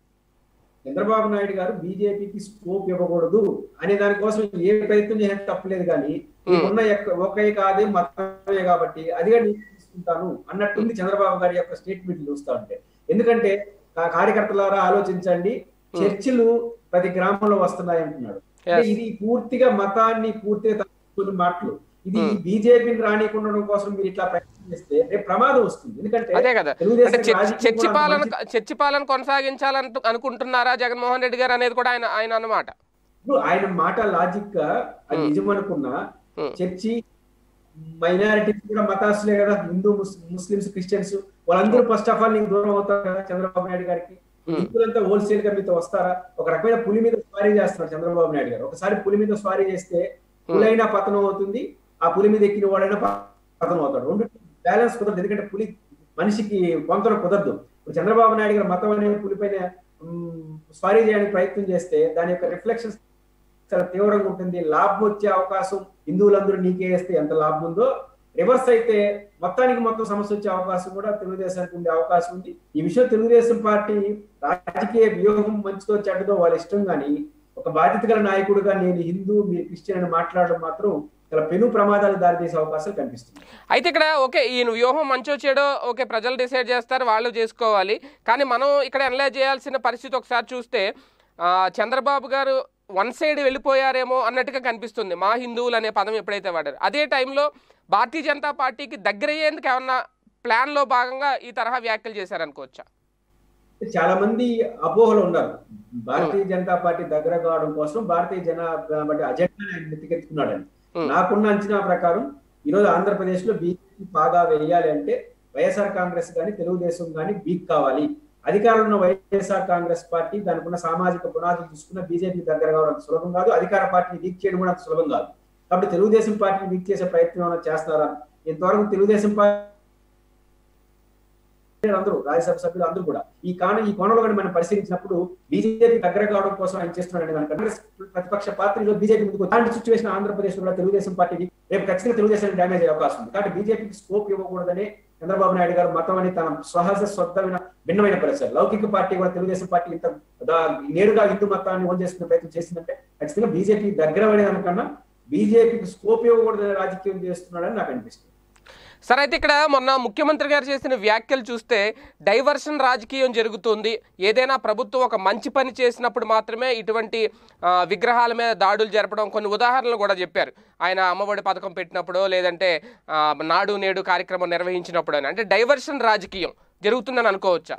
S2: చంద్రబాబు నాయుడు గారు బీజేపీకి స్కోప్ ఇవ్వకూడదు అనే దానికోసం ఏ ప్రయత్నం చేసినా తప్పలేదు కానీ ఉన్న యొక్క- ఒకే కాదే మతమే కాబట్టి అదిగా నేను తీసుకుంటాను అన్నట్టుంది చంద్రబాబు గారి యొక్క స్టేట్మెంట్ చూస్తా ఉంటే ఎందుకంటే కా- కార్యకర్తలారా ఆలోచించండి చర్చిలు ప్రతి గ్రామంలో వస్తున్నాయి అంటున్నాడు అంటే
S1: Yes.
S2: ఇది పూర్తిగా మతాన్ని పూర్తిగా తప్పుకునే మాటలు ఇది
S1: Hmm.
S2: బీజేపీని రానికుండా కోసం మీరు ఇట్లా ప్రయత్నం చేస్తే రేపు ప్రమాదం వస్తుంది ఎందుకంటే
S1: అదే కదా
S2: తెలుగుదేశం
S1: అంటే చర్చి-
S2: రాజకీయం
S1: చర్చి
S2: కూడా
S1: పాలన
S2: మంచి-
S1: చర్చి పాలన కొనసాగించాలంటూ అనుకుంటున్నారా జగన్మోహన్ రెడ్డి గారు అనేది కూడా ఆయన ఆయన అన్నమాట
S2: ఇప్పుడు ఆయన మాట లాజిక్ గా అది
S1: Hmm.
S2: నిజం అనుకున్నా
S1: Hmm.
S2: చర్చి మైనారిటీస్ కూడా మతాసులే కదా హిందూ ముస్- ముస్లిమ్స్ క్రిస్టియన్స్ వాళ్ళందరూ ఫస్ట్ ఆఫ్ ఆల్ నీకు దూరం అవుతారు కదా చంద్రబాబు నాయుడు గారికి
S1: Hmm.
S2: హిందువులంతా హోల్సేల్ గా మీతో వస్తారా ఒక రకమైన పులి మీద స్వారీ చేస్తున్నారు చంద్రబాబు నాయుడు గారు ఒకసారి పులి మీద స్వారీ చేస్తే పులైనా పతనం అవుతుంది ఆ పులి మీద ఎక్కిన వాడైనా ప- పతనం అవుతాడు రెండు బ్యాలెన్స్ కుదరదు ఎందుకంటే పులి మనిషికి పొంతన కుదరదు ఇప్పుడు చంద్రబాబు నాయుడు గారు మతం అనే పులిపైన మ్, స్వారీ చేయడానికి ప్రయత్నం చేస్తే దాని యొక్క రిఫ్లెక్షన్స్ చాలా తీవ్రంగా ఉంటుంది లాభం వచ్చే అవకాశం హిందువులందరూ నీకే వేస్తే ఎంత లాభం ఉందో రివర్స్ అయితే మొత్తానికి మొత్తం సమస్య వచ్చే అవకాశం కూడా తెలుగుదేశానికి ఉండే అవకాశం ఉంది ఈ విషయం తెలుగుదేశం పార్టీ రాజకీయ వ్యూహం మంచిదో చెడ్డదో వాళ్ళ ఇష్టం కానీ ఒక బాధ్యత గల నాయకుడిగా నేను హిందూ మీరు క్రిస్టియన్ అని మాట్లాడడం మాత్రం చాలా పెను ప్రమాదాలు దారితీసే అవకాశాలు కనిపిస్తుంది
S1: అయితే ఇక్కడ ఓకే ఈయన వ్యూహం మంచో చెడో ఓకే ప్రజలు డిసైడ్ చేస్తారు వాళ్ళు చేసుకోవాలి కానీ మనం ఇక్కడ అనలైజ్ చేయాల్సిన పరిస్థితి ఒకసారి చూస్తే ఆ, చంద్రబాబు గారు వన్ సైడ్ వెళ్ళిపోయారేమో అన్నట్టుగా కనిపిస్తుంది మా హిందువులు అనే పదం ఎప్పుడైతే వాడారు అదే టైంలో భారతీయ జనతా పార్టీకి దగ్గర అయ్యేందుకు ఏమన్నా ప్లాన్లో భాగంగా ఈ తరహా వ్యాఖ్యలు చేశారనుకోవచ్చా
S2: చాలా మంది అపోహలు ఉన్నారు భారతీయ జనతా పార్టీ దగ్గర కావడం కోసం భారతీయ జనతా పార్టీ అజెండా ఎత్తికెత్తుకున్నాడని
S1: Hmm.
S2: నాకున్న అంచనా ప్రకారం ఈరోజు ఆంధ్రప్రదేశ్ లో బీజేపీ బాగా వేయాలి అంటే వైఎస్ఆర్ కాంగ్రెస్ కానీ తెలుగుదేశం కానీ వీక్ కావాలి అధికారంలో ఉన్న వైఎస్ఆర్ కాంగ్రెస్ పార్టీ దానికి ఉన్న సామాజిక పునాదులు చూసుకున్న బీజేపీ దగ్గర కావడం అంత సులభం కాదు అధికార పార్టీని వీక్ చేయడం కూడా అంత సులభం కాదు కాబట్టి తెలుగుదేశం పార్టీని వీక్ చేసే ప్రయత్నం ఏమైనా చేస్తున్నారా ఇంతవరకు తెలుగుదేశం పార్టీ అందరూ రాజ్యసభ సభ్యులు అందరూ కూడా ఈ కాను ఈ కోణంలో కానీ మనం పరిశీలించినప్పుడు బీజేపీ దగ్గర కావడం కోసం ఆయన చేస్తున్నాడు దాని కాంగ్రెస్ ప్రతిపక్ష పార్టీలో బీజేపీ ముందుకు అలాంటి సిచ్యువేషన్ ఆంధ్రప్రదేశ్ లో కూడా తెలుగుదేశం పార్టీకి రేపు ఖచ్చితంగా తెలుగుదేశం డ్యామేజ్ అయ్యే అవకాశం ఉంది కాబట్టి బీజేపీకి స్కోప్ ఇవ్వకూడదని చంద్రబాబు నాయుడు గారు మతం అని తన సహజ స్వద్ధమైన భిన్నమైన పరిస్థితి లౌకిక పార్టీ కూడా తెలుగుదేశం పార్టీ ఇంత దా- నేరుగా హిందూ మతాన్ని ఓన్ చేసుకునే ప్రయత్నం చేసిందంటే ఖచ్చితంగా బీజేపీ దగ్గర పడేదానికన్నా బీజేపీకి స్కోప్ ఇవ్వకూడదని రాజకీయం చేస్తున్నాడని నాకు అనిపిస్తుంది
S1: సరే అయితే ఇక్కడ మొన్న ముఖ్యమంత్రి గారు చేసిన వ్యాఖ్యలు చూస్తే డైవర్షన్ రాజకీయం జరుగుతుంది ఏదైనా ప్రభుత్వం ఒక మంచి పని చేసినప్పుడు మాత్రమే ఇటువంటి ఆ, విగ్రహాల మీద దాడులు జరపడం కొన్ని ఉదాహరణలు కూడా చెప్పారు ఆయన అమ్మఒడి పథకం పెట్టినప్పుడు లేదంటే ఆ, నాడు నేడు కార్యక్రమం నిర్వహించినప్పుడు అని అంటే డైవర్షన్ రాజకీయం జరుగుతుందని అనుకోవచ్చా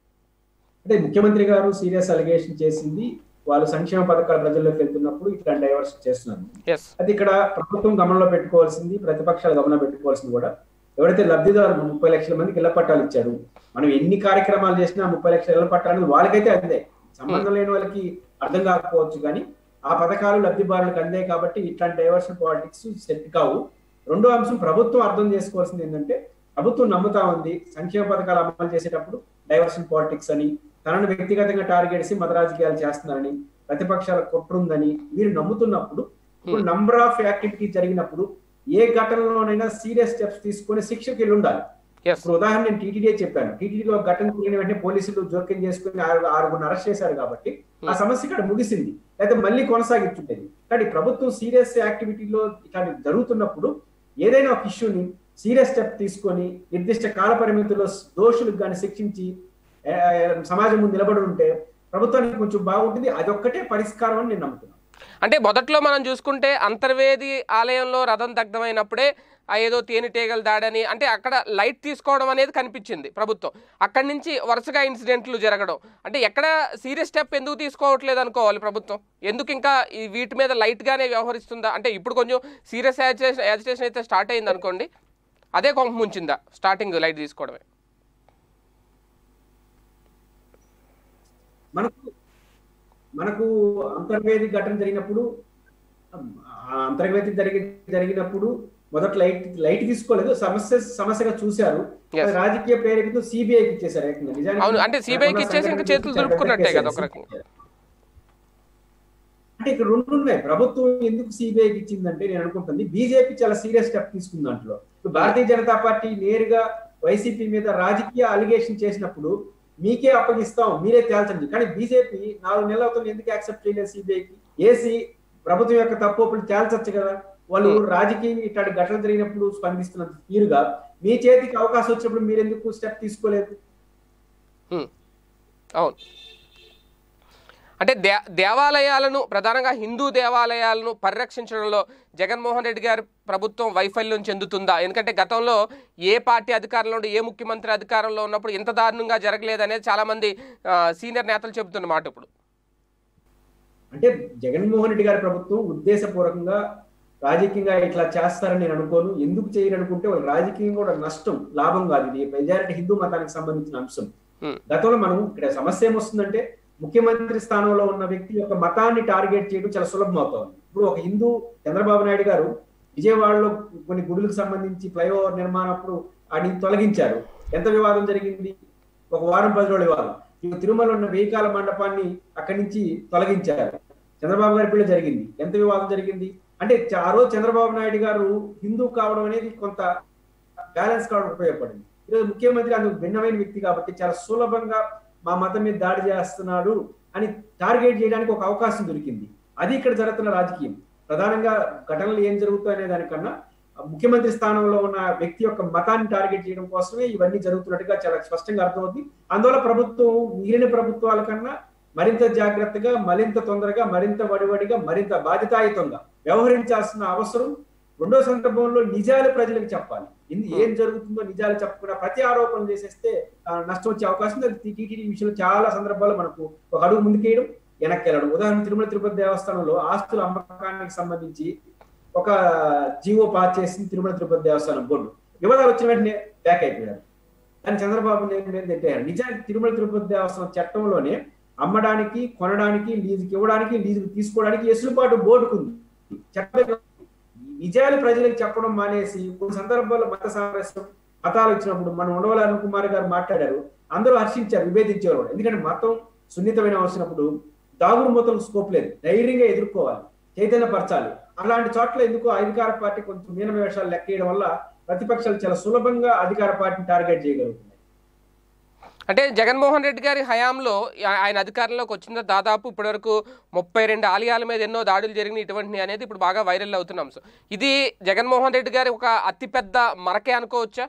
S2: అంటే ముఖ్యమంత్రి గారు సీరియస్ అలిగేషన్ చేసింది వాళ్ళు సంక్షేమ పథకాలు ప్రజల్లోకి వెళ్తున్నప్పుడు ఇట్లా డైవర్షన్ చేస్తున్నారు
S1: ఎస్
S2: అది ఇక్కడ ప్రభుత్వం గమనంలో పెట్టుకోవాల్సింది ప్రతిపక్షాలు గమనంలో పెట్టుకోవాల్సింది కూడా ఎవరైతే లబ్ధిదారులు ముప్పై లక్షల మందికి ఇళ్ల పట్టాలు ఇచ్చారు మనం ఎన్ని కార్యక్రమాలు చేసినా ముప్పై లక్షల ఇళ్ల పట్టాలు అనేది వాళ్ళకైతే అందే సంబంధం లేని వాళ్ళకి అర్థం కాకపోవచ్చు కానీ ఆ పథకాలు లబ్ధిదారులకు అందే కాబట్టి ఇట్లాంటి డైవర్షన్ పాలిటిక్స్ సెట్ కావు రెండో అంశం ప్రభుత్వం అర్థం చేసుకోవాల్సింది ఏంటంటే ప్రభుత్వం నమ్ముతా ఉంది సంక్షేమ పథకాలు అమలు చేసేటప్పుడు డైవర్షన్ పాలిటిక్స్ అని తనను వ్యక్తిగతంగా టార్గెట్ చేసి మత రాజకీయాలు చేస్తున్నారని ప్రతిపక్షాల కుట్రుందని మీరు నమ్ముతున్నప్పుడు ఇప్పుడు నంబర్ ఆఫ్ యాక్టివిటీ జరిగినప్పుడు ఏ ఘటనలోనైనా సీరియస్ స్టెప్స్ తీసుకొని శిక్షకి వెళ్ళి ఉండాలి
S1: ఎస్
S2: ఇప్పుడు ఉదాహరణ నేను టీటీడీ చెప్పాను టీటీడీలో ఒక ఘటన జరిగిన వెంటనే పోలీసులు జోక్యం చేసుకుని ఆరు ఆరుగురు అరెస్ట్ చేశారు కాబట్టి ఆ సమస్య ఇక్కడ ముగిసింది అయితే మళ్ళీ కొనసాగించుంటేది కానీ ప్రభుత్వం సీరియస్ యాక్టివిటీలో ఇట్లాంటి జరుగుతున్నప్పుడు ఏదైనా ఒక ఇష్యూని సీరియస్ స్టెప్ తీసుకొని నిర్దిష్ట కాల పరిమితిలో దోషులకు కానీ శిక్షించి ఆ, సమాజం ముందు నిలబడి ఉంటే ప్రభుత్వానికి కొంచెం బాగుంటుంది అదొక్కటే పరిష్కారం అని నేను నమ్ముతున్నాను
S1: అంటే మొదట్లో మనం చూసుకుంటే అంతర్వేది ఆలయంలో రథం దగ్ధమైనప్పుడే ఆ ఏదో తేనెటీగలు దాడని అంటే అక్కడ లైట్ తీసుకోవడం అనేది కనిపించింది ప్రభుత్వం అక్కడి నుంచి వరుసగా ఇన్సిడెంట్లు జరగడం అంటే ఎక్కడ సీరియస్ స్టెప్ ఎందుకు తీసుకోవట్లేదు అనుకోవాలి ప్రభుత్వం ఎందుకు ఇంకా ఈ వీటి మీద లైట్గానే వ్యవహరిస్తుందా అంటే ఇప్పుడు కొంచెం సీరియస్ యాజిటేషన్ యాజిటేషన్ అయితే స్టార్ట్ అయింది అనుకోండి అదే కొంప ముంచిందా స్టార్టింగ్ లైట్ తీసుకోవడమే
S2: మనకు మనకు అంతర్వేది ఘటన జరిగినప్పుడు ఆ అంతర్వేది జరిగి జరిగినప్పుడు మొదట లైట్ లైట్ తీసుకోలేదు సమస్య సమస్యగా చూశారు
S1: Yes.
S2: అది రాజకీయ ప్రేరేపితో సిబిఐకి ఇచ్చేశారు ఏకంగా నిజానికి
S1: అవును, అంటే CBI కి ఇచ్చేసి ఇంకా చేతులు దులుపుకున్నట్టే కదా ఒక రకంగా.
S2: అంటే ఇక్కడ రెండు ఉన్నాయి ప్రభుత్వం ఎందుకు సిబిఐకి ఇచ్చిందంటే నేను అనుకుంటుంది బీజేపీ చాలా సీరియస్ స్టెప్ తీసుకుంది దాంట్లో ఇప్పుడు భారతీయ జనతా పార్టీ నేరుగా వైసీపీ మీద రాజకీయ అలిగేషన్ చేసినప్పుడు మీకే అప్పగిస్తాం మీరే తేల్చండి కానీ బీజేపీ నాలుగు నెలల అవుతుంది ఎందుకు యాక్సెప్ట్ చేయలేదు సిబిఐకి ఏసీ ప్రభుత్వం యొక్క తప్పులు తేల్చొచ్చు కదా వాళ్ళు రాజకీయం ఇట్లాంటి ఘటన జరిగినప్పుడు స్పందిస్తున్నంత తీరుగా మీ చేతికి అవకాశం వచ్చినప్పుడు మీరు ఎందుకు స్టెప్ తీసుకోలేదు
S1: హ్మ్. అవును అంటే దే దేవాలయాలను ప్రధానంగా హిందూ దేవాలయాలను పరిరక్షించడంలో జగన్మోహన్ రెడ్డి గారి ప్రభుత్వం వైఫల్యం చెందుతుందా ఎందుకంటే గతంలో ఏ పార్టీ అధికారంలో ఉండి ఏ ముఖ్యమంత్రి అధికారంలో ఉన్నప్పుడు ఇంత దారుణంగా జరగలేదనేది చాలా మంది ఆ, సీనియర్ నేతలు చెబుతున్న మాట ఇప్పుడు
S2: అంటే జగన్మోహన్ రెడ్డి గారి ప్రభుత్వం ఉద్దేశపూర్వకంగా రాజకీయంగా ఇట్లా చేస్తారని నేను అనుకోను ఎందుకు చేయరు అనుకుంటే వాళ్ళు రాజకీయంగా కూడా నష్టం లాభం కాదు ఇది మెజారిటీ హిందూ మతానికి సంబంధించిన అంశం
S1: Hmm.
S2: గతంలో మనం ఇక్కడ సమస్య ఏమొస్తుందంటే ముఖ్యమంత్రి స్థానంలో ఉన్న వ్యక్తి యొక్క మతాన్ని టార్గెట్ చేయడం చాలా సులభం అవుతుంది ఇప్పుడు ఒక హిందూ చంద్రబాబు నాయుడు గారు విజయవాడలో కొన్ని గుడులకు సంబంధించి ఫ్లైఓవర్ నిర్మాణప్పుడు వాటిని తొలగించారు ఎంత వివాదం జరిగింది ఒక వారం పది రోజుల వివాదం ఇప్పుడు తిరుమల ఉన్న వెయ్యికాల మండపాన్ని అక్కడి నుంచి తొలగించారు చంద్రబాబు గారి పిల్ల జరిగింది ఎంత వివాదం జరిగింది అంటే చ- ఆ రోజు చంద్రబాబు నాయుడు గారు హిందూ కావడం అనేది కొంత బ్యాలెన్స్ కావడం ఉపయోగపడింది ఈరోజు ముఖ్యమంత్రి అందుకు భిన్నమైన వ్యక్తి కాబట్టి చాలా సులభంగా మా మతం మీద దాడి చేస్తున్నాడు అని టార్గెట్ చేయడానికి ఒక అవకాశం దొరికింది అది ఇక్కడ జరుగుతున్న రాజకీయం ప్రధానంగా ఘటనలు ఏం జరుగుతాయనే దానికన్నా ముఖ్యమంత్రి స్థానంలో ఉన్న వ్యక్తి యొక్క మతాన్ని టార్గెట్ చేయడం కోసమే ఇవన్నీ జరుగుతున్నట్టుగా చాలా స్పష్టంగా అర్థమవుతుంది అందువల్ల ప్రభుత్వం మిగిలిన ప్రభుత్వాల కన్నా మరింత జాగ్రత్తగా మరింత తొందరగా మరింత వడివడిగా మరింత బాధ్యతాయుతంగా వ్యవహరించాల్సిన అవసరం రెండో సందర్భంలో నిజాలు ప్రజలకు చెప్పాలి ఇన్- ఏం జరుగుతుందో నిజాలు చెప్పకుండా ప్రతి ఆరోపణ చేసేస్తే ఆ, నష్టం వచ్చే అవకాశం ఉంది అది టీటీడీ విషయంలో చాలా సందర్భాల్లో మనకు ఒక అడుగు ముందుకేయడం వెనక్కి వెళ్ళడం ఉదాహరణ తిరుమల తిరుపతి దేవస్థానంలో ఆస్తుల అమ్మకానికి సంబంధించి ఒక జీవో పాస్ చేసింది తిరుమల తిరుపతి దేవస్థానం బోర్డు వివాదాలు వచ్చిన వెంటనే బ్యాక్ అయిపోయారు కానీ చంద్రబాబు నాయుడు మీద తిట్టారు నిజానికి తిరుమల తిరుపతి దేవస్థానం చట్టంలోనే అమ్మడానికి కొనడానికి లీజుకి ఇవ్వడానికి లీజుకి తీసుకోవడానికి ఎసులుబాటు బోర్డుకుంది చట్టం నిజాలు ప్రజలకు చెప్పడం మానేసి కొన్ని సందర్భాల్లో మత సామరస్యం మతాలు ఇచ్చినప్పుడు మనం ఉండవల అరుణ్ కుమార్ గారు మాట్లాడారు అందరూ హర్షించారు విభేదించారు కూడా. ఎందుకంటే మతం సున్నితమైన వచ్చినప్పుడు దాగుడు మూతలకు స్కోప్ లేదు ధైర్యంగా ఎదుర్కోవాలి చైతన్యపరచాలి అలాంటి చోట్ల ఎందుకు అధికార పార్టీ కొంచెం మీన వేషాలు లెక్కేయడం వల్ల ప్రతిపక్షాలు చాలా సులభంగా అధికార పార్టీని టార్గెట్ చేయగలుగుతున్నాయి
S1: అంటే జగన్మోహన్ రెడ్డి గారి హయాంలో ఆ- ఆయన అధికారంలోకి వచ్చిన దాదాపు ఇప్పటివరకు ముప్పై రెండు ఆలయాల మీద ఎన్నో దాడులు జరిగినాయి ఇటువంటి అనేది ఇప్పుడు బాగా వైరల్ అవుతున్న అంశం ఇది జగన్మోహన్ రెడ్డి గారి ఒక అతిపెద్ద మరకే అనుకోవచ్చా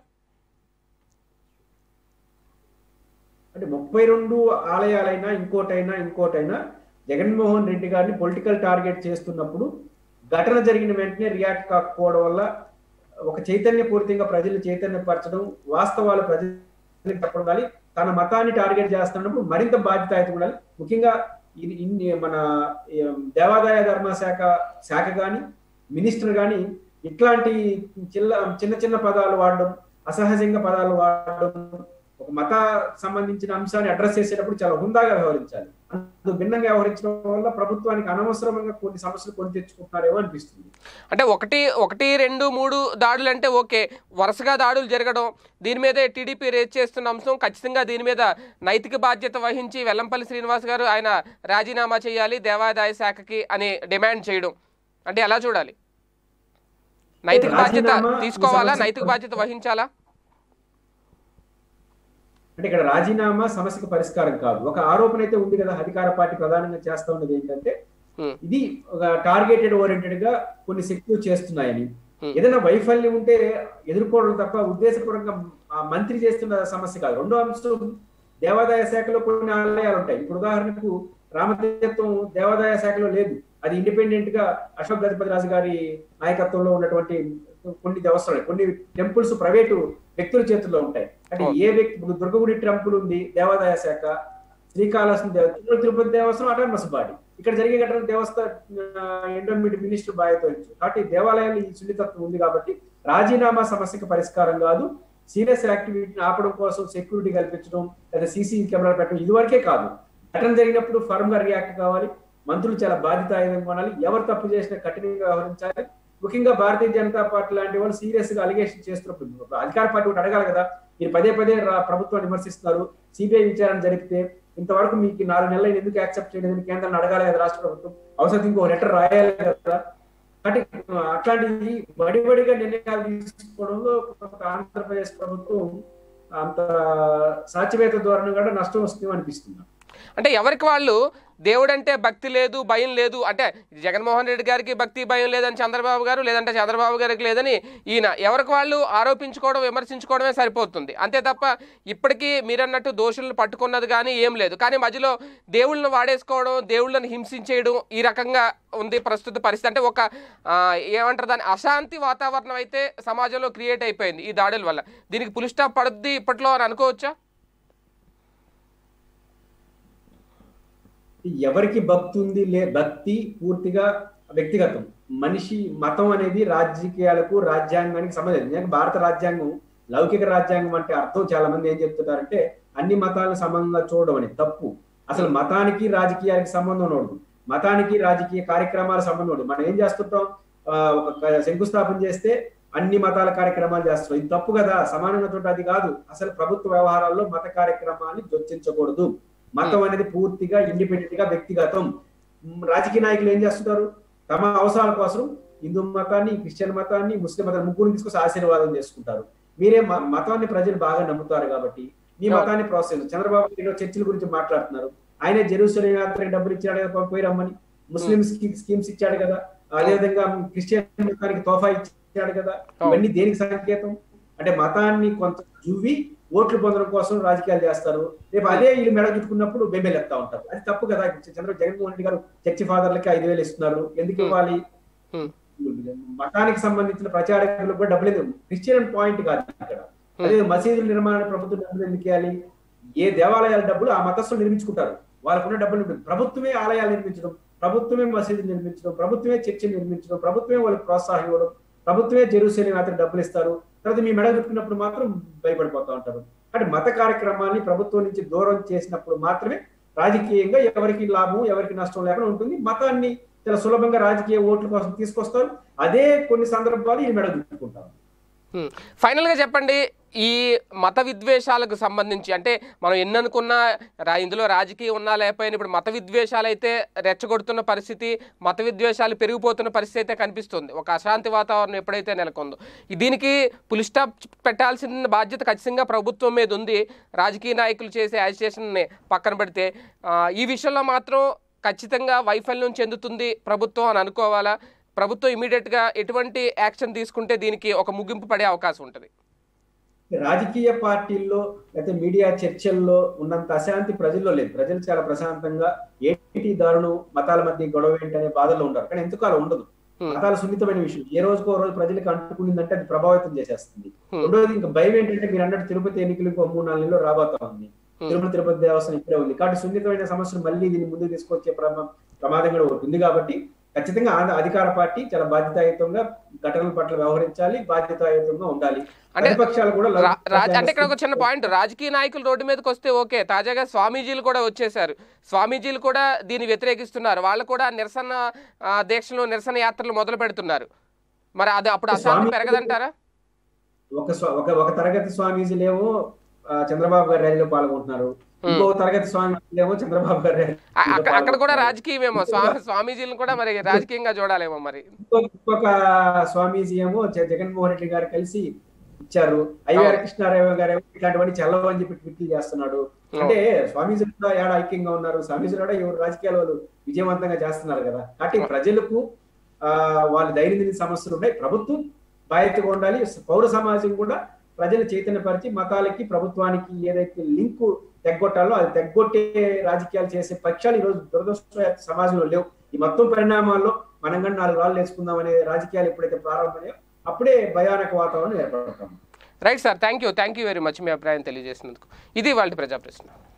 S2: అంటే ముప్పై రెండు ఆలయాలైనా ఇంకోటైనా ఇంకోటైనా జగన్మోహన్ రెడ్డి గారిని పొలిటికల్ టార్గెట్ చేస్తున్నప్పుడు ఘటన జరిగిన వెంటనే రియాక్ట్ కాకపోవడం వల్ల ఒక చైతన్యపూరితంగా ప్రజలు చైతన్యపరచడం వాస్తవాలు ప్రజలకు చెప్పడం కానీ తన మతాన్ని టార్గెట్ చేస్తున్నప్పుడు మరింత బాధ్యత ఉండాలి ముఖ్యంగా ఇది ఇన్ని మన ఏం, దేవాదాయ ధర్మ శాఖ శాఖ కానీ మినిస్టర్ కానీ ఇట్లాంటి చిల్ల చిన్న చిన్న పదాలు వాడడం అసహజంగా పదాలు వాడడం ఒక మత సంబంధించిన అంశాన్ని అడ్రస్ చేసేటప్పుడు చాలా హుందాగా వ్యవహరించాలి అందుకు భిన్నంగా వ్యవహరించడం వల్ల ప్రభుత్వానికి అనవసరంగా కొన్ని సమస్యలు కొని తెచ్చుకుంటున్నారేమో అనిపిస్తుంది
S1: అంటే ఒకటి ఒకటి రెండు మూడు దాడులు అంటే ఓకే వరుసగా దాడులు జరగడం దీని మీదే టీడీపీ రేజ్ చేస్తున్న అంశం ఖచ్చితంగా దీని మీద నైతిక బాధ్యత వహించి వెల్లంపల్లి శ్రీనివాస్ గారు ఆయన రాజీనామా చేయాలి దేవాదాయ శాఖకి అని డిమాండ్ చేయడం అంటే ఎలా చూడాలి నైతిక బాధ్యత
S2: రాజీనామా ఈ
S1: తీసుకోవాలా
S2: సమస్య-
S1: నైతిక బాధ్యత వహించాలా
S2: అంటే ఇక్కడ రాజీనామా సమస్యకు పరిష్కారం కాదు ఒక ఆరోపణ అయితే ఉంది కదా అధికార పార్టీ ప్రధానంగా చేస్తా ఉన్నది ఏంటంటే
S1: హ్మ్.
S2: ఇది ఒక టార్గెటెడ్ ఓరియంటెడ్ గా కొన్ని శక్తులు చేస్తున్నాయని
S1: Hmm.
S2: ఏదైనా వైఫల్యం ఉంటే ఎదుర్కోవడం తప్ప ఉద్దేశపూర్వకంగా ఆ మంత్రి చేస్తున్న సమస్య కాదు రెండో అంశం దేవాదాయ శాఖలో కొన్ని ఆలయాలు ఉంటాయి ఇప్పుడు ఉదాహరణకు రామతీర్థం దేవాదాయ శాఖలో లేదు అది ఇండిపెండెంట్ గా అశోక్ గజపతి రాజు గారి నాయకత్వంలో ఉన్నటువంటి కొన్ని దేవస్థానాలు కొన్ని టెంపుల్స్ ప్రైవేటు వ్యక్తుల చేతుల్లో ఉంటాయి అంటే ఏ వ్యక్తి ఇప్పుడు దుర్గగుడి టెంపుల్ ఉంది దేవాదాయ శాఖ శ్రీకాళహస్తి దేవ తిరుమల తిరుపతి దేవస్థానం అటానమస్ బాడీ ఇక్కడ జరిగే ఘటన దేవస్థాన ఎండోమెంట్ మినిస్టర్ బాధ్యత వహించారు కాబట్టి దేవాలయాలు ఈ సున్నితత్వం ఉంది కాబట్టి రాజీనామా సమస్యకు పరిష్కారం కాదు సీరియస్ యాక్టివిటీని ఆపడం కోసం సెక్యూరిటీ కల్పించడం లేదా సీసీ కెమెరా పెట్టడం ఇదివరకే కాదు ఘటన జరిగినప్పుడు ఫర్మ్ గా రియాక్ట్ కావాలి మంత్రులు చాలా బాధ్యతాయుతంగా ఉండాలి ఎవరు తప్పు చేసినా కఠినంగా వ్యవహరించాలి ముఖ్యంగా భారతీయ జనతా పార్టీ లాంటి వాళ్ళు సీరియస్ గా అలిగేషన్ చేస్తున్నప్పుడు అధికార పార్టీ ఒకటి అడగాలి కదా మీరు పదే పదే రా- ప్రభుత్వాన్ని విమర్శిస్తున్నారు సిబిఐ విచారణ జరిపితే ఇంతవరకు మీకు నాలుగు నెలలు ఎందుకు యాక్సెప్ట్ చేయలేదని కేంద్రాన్ని అడగాలి కదా రాష్ట్ర ప్రభుత్వం అవసరం ఇంకో లెటర్ రాయాలి కదా అంటే అట్లాంటి వడివడిగా నిర్ణయాలు తీసుకోవడంలో కొంత ఆంధ్రప్రదేశ్ ప్రభుత్వం అంత సాధ్యవేత ధోరణి కూడా నష్టం వస్తుందేమో అనిపిస్తుంది
S1: అంటే ఎవరికి వాళ్ళు దేవుడంటే భక్తి లేదు భయం లేదు అంటే జగన్మోహన్ రెడ్డి గారికి భక్తి భయం లేదని చంద్రబాబు గారు లేదంటే చంద్రబాబు గారికి లేదని ఈయన ఎవరికి వాళ్ళు ఆరోపించుకోవడం విమర్శించుకోవడమే సరిపోతుంది అంతే తప్ప ఇప్పటికీ మీరన్నట్టు దోషులను పట్టుకున్నది కానీ ఏం లేదు కానీ మధ్యలో దేవుళ్ళని వాడేసుకోవడం దేవుళ్ళని హింసించేయడం ఈ రకంగా ఉంది ప్రస్తుత పరిస్థితి అంటే ఒక ఆ, ఏమంటారు దాని అశాంతి వాతావరణం అయితే సమాజంలో క్రియేట్ అయిపోయింది ఈ దాడుల వల్ల దీనికి పులి స్టాప్ పడుద్ది ఇప్పట్లో అని అనుకోవచ్చా
S2: ఎవరికి భక్తి ఉంది లే భక్తి పూర్తిగా వ్యక్తిగతం మనిషి మతం అనేది రాజకీయాలకు రాజ్యాంగానికి సంబంధం లేదు. నిజంగా భారత రాజ్యాంగం లౌకిక రాజ్యాంగం అంటే అర్థం చాలా మంది ఏం చెప్తున్నారంటే అన్ని మతాలను సమానంగా చూడడం అనేది తప్పు అసలు మతానికి రాజకీయానికి సంబంధం ఉండదు మతానికి రాజకీయ కార్యక్రమాల సంబంధం ఉండదు మనం ఏం చేస్తుంటాం ఆ, ఒక శంకుస్థాపన చేస్తే అన్ని మతాల కార్యక్రమాలు చేస్తున్నాం ఇది తప్పు కదా సమానంగా చూడ అది కాదు అసలు ప్రభుత్వ వ్యవహారాల్లో మత కార్యక్రమాన్ని జొచ్చించకూడదు మతం అనేది పూర్తిగా ఇండిపెండెంట్ గా వ్యక్తిగతం మ్, రాజకీయ నాయకులు ఏం చేస్తున్నారు తమ అవసరాల కోసం హిందూ మతాన్ని క్రిస్టియన్ మతాన్ని ముస్లిం మతాన్ని ముగ్గురు తీసుకొచ్చి ఆశీర్వాదం చేసుకుంటారు మీరే మ- మతాన్ని ప్రజలు బాగా నమ్ముతారు కాబట్టి మీ
S1: అవును.
S2: మతాన్ని ప్రోత్సహించారు చంద్రబాబు నాయుడు చర్చిల గురించి మాట్లాడుతున్నారు ఆయన జెరూసలేం యాత్రకి డబ్బులు ఇచ్చాడు కదా పోయి రమ్మని ముస్లిం స్కీమ్స్ ఇచ్చాడు కదా అదేవిధంగా క్రిస్టియన్ మతానికి తోఫా ఇచ్చాడు కదా
S1: అవును.
S2: ఇవన్నీ దేనికి సంకేతం అంటే మతాన్ని కొంత జువి ఓట్లు పొందడం కోసం రాజకీయాలు చేస్తారు రేపు అదే వీళ్ళు మెడ చుట్టుకున్నప్పుడు బెంబేలు ఎత్తా ఉంటారు అది తప్పు కదా చంద్ర జగన్మోహన్ రెడ్డి గారు చర్చి ఫాదర్లకి ఐదు వేలు ఇస్తున్నారు ఎందుకు
S1: Hmm.
S2: ఇవ్వాలి
S1: Hmm.
S2: మతానికి సంబంధించిన ప్రచారకులకు కూడా డబ్బులు ఎందుకు క్రిస్టియన్ పాయింట్ కాదు ఇక్కడ అదే మసీదుల నిర్మాణ ప్రభుత్వం డబ్బులు ఎందుకు ఇవ్వాలి ఏ దేవాలయాల డబ్బులు ఆ మతస్థులు నిర్మించుకుంటారు వాళ్ళకున్న డబ్బులు ఉంటుంది ప్రభుత్వమే ఆలయాలు నిర్మించడం ప్రభుత్వమే మసీదులు నిర్మించడం ప్రభుత్వమే చర్చిలు నిర్మించడం ప్రభుత్వమే వాళ్ళకి ప్రోత్సాహం ఇవ్వడం ప్రభుత్వమే జెరూసలేం యాత్ర డబ్బులు ఇస్తారు తర్వాత మీ మెడ చుట్టుకున్నప్పుడు మాత్రం భయపడిపోతా ఉంటారు అంటే మత కార్యక్రమాన్ని ప్రభుత్వం నుంచి దూరం చేసినప్పుడు మాత్రమే రాజకీయంగా ఎవరికి లాభం ఎవరికి నష్టం లేకుండా ఉంటుంది మతాన్ని చాలా సులభంగా రాజకీయ ఓట్ల కోసం తీసుకొస్తారు అదే కొన్ని సందర్భాలు ఈ మెడ చుట్టుకుంటారు
S1: హ్మ్. ఫైనల్గా చెప్పండి ఈ మత విద్వేషాలకు సంబంధించి అంటే మనం ఎన్ని అనుకున్నా రా ఇందులో రాజకీయం ఉన్నా లేకపోయినా ఇప్పుడు మత విద్వేషాలు అయితే రెచ్చగొడుతున్న పరిస్థితి మత విద్వేషాలు పెరిగిపోతున్న పరిస్థితి అయితే కనిపిస్తుంది ఒక అశాంతి వాతావరణం ఎప్పుడైతే నెలకొందో ఈ దీనికి పులి స్టాప్ పెట్టాల్సిన బాధ్యత ఖచ్చితంగా ప్రభుత్వం మీద ఉంది రాజకీయ నాయకులు చేసే యాజిటేషన్ని పక్కన పెడితే ఆ, ఈ విషయంలో మాత్రం ఖచ్చితంగా వైఫల్యం చెందుతుంది ప్రభుత్వం అని అనుకోవాలా ప్రభుత్వం ఇమీడియట్గా ఎటువంటి యాక్షన్ తీసుకుంటే దీనికి ఒక ముగింపు పడే అవకాశం ఉంటుంది
S2: రాజకీయ పార్టీల్లో లేకపోతే మీడియా చర్చల్లో ఉన్నంత అశాంతి ప్రజల్లో లేదు ప్రజలు చాలా ప్రశాంతంగా ఏంటి దారుణం మతాల మధ్య గొడవ ఏంటి అనే బాధల్లో ఉంటారు కానీ ఎందుకు అలా ఉండదు
S1: Hmm.
S2: మతాల సున్నితమైన విషయం ఏ రోజుకో రోజు ప్రజలకు అంటుకుందంటే అది ప్రభావితం చేసేస్తుంది
S1: Hmm.
S2: రెండోది ఇంకా భయం ఏంటంటే మీరు అన్నట్టు తిరుపతి ఎన్నికలు ఇంకో మూడు నాలుగు నెలలు రాబోతా ఉంది
S1: Hmm.
S2: తిరుమల తిరుపతి దేవస్థానం ఇక్కడే ఉంది కాబట్టి సున్నితమైన సమస్యలు మళ్ళీ దీన్ని ముందుకు తీసుకొచ్చే ప్రమా- ప్రమాదం కూడా ఒకటి ఉంది కాబట్టి ఖచ్చితంగా ఆంధ్ర అధికార పార్టీ చాలా బాధ్యతాయుతంగా ఘటనల పట్ల వ్యవహరించాలి బాధ్యతాయుతంగా ఉండాలి
S1: అంటే
S2: ప్రతిపక్షాలు కూడా
S1: రా-
S2: లౌకిక
S1: రాజ- అంటే ఇక్కడ ఒక
S2: రాజ్యాంగ
S1: చిన్న పాయింట్ రాజకీయ నాయకులు రోడ్డు మీదకి వస్తే ఓకే తాజాగా స్వామీజీలు కూడా వచ్చేసారు స్వామీజీలు కూడా దీన్ని వ్యతిరేకిస్తున్నారు వాళ్ళు కూడా నిరసన ఆ, దీక్షలు నిరసన యాత్రలు మొదలు పెడుతున్నారు మరి అది అప్పుడు అశాంతి
S2: స్వామీజీలు-
S1: పెరగదంటారా
S2: ఒక స్వ- ఒక ఒక తరగతి స్వామీజీలేమో ఆ, చంద్రబాబు గారి ర్యాలీలో పాల్గొంటున్నారు ఇంకో తరగతి స్వామీజీలేమో చంద్రబాబు గారి ర్యాలీలో
S1: అ- అక్కడ అక్కడ కూడా
S2: పాల్గొంటున్నారు.
S1: రాజకీయమేమో స్వామి స్వామీజీలను కూడా మరి రాజకీయంగా చూడాలేమో మరి
S2: ఇంకొక ఇంకొక స్వామీజీ ఏమో జ- జగన్మోహన్ రెడ్డి గారు కలిసి ఇచ్చారు అయ్యారు కృష్ణారావు గారు ఏమో ఇట్లాంటివన్నీ చల్లవు అని చెప్పి ట్వీట్లు చేస్తున్నాడు అంటే స్వామీజీ కూడా ఏడ ఐక్యంగా ఉన్నారు స్వామీజీ కూడా ఎవరు రాజకీయాల వాళ్ళు విజయవంతంగా చేస్తున్నారు కదా కాబట్టి ప్రజలకు ఆ వాళ్ళ దైనందిన సమస్యలు ఉన్నాయి ప్రభుత్వం బాధ్యతగా ఉండాలి పౌర సమాజం కూడా ప్రజలు చైతన్యపరిచి మతాలకి ప్రభుత్వానికి ఏదైతే లింకు తెగ్గొట్టాలో అది తెగ్గొట్టే రాజకీయాలు చేసే పక్షాలు ఈ రోజు దురదృష్ట సమాజంలో లేవు ఈ మొత్తం పరిణామాల్లో మనం కానీ నాలుగు రాళ్ళు వేసుకుందాం అనే రాజకీయాలు ఎప్పుడైతే ప్రారంభమయ్యో అప్పుడే భయానక వాతావరణం ఏర్పడతాం
S1: right sir thank you thank you very much మీ అభిప్రాయం తెలియజేసినందుకు ఇది వాళ్ళ ప్రజా ప్రశ్న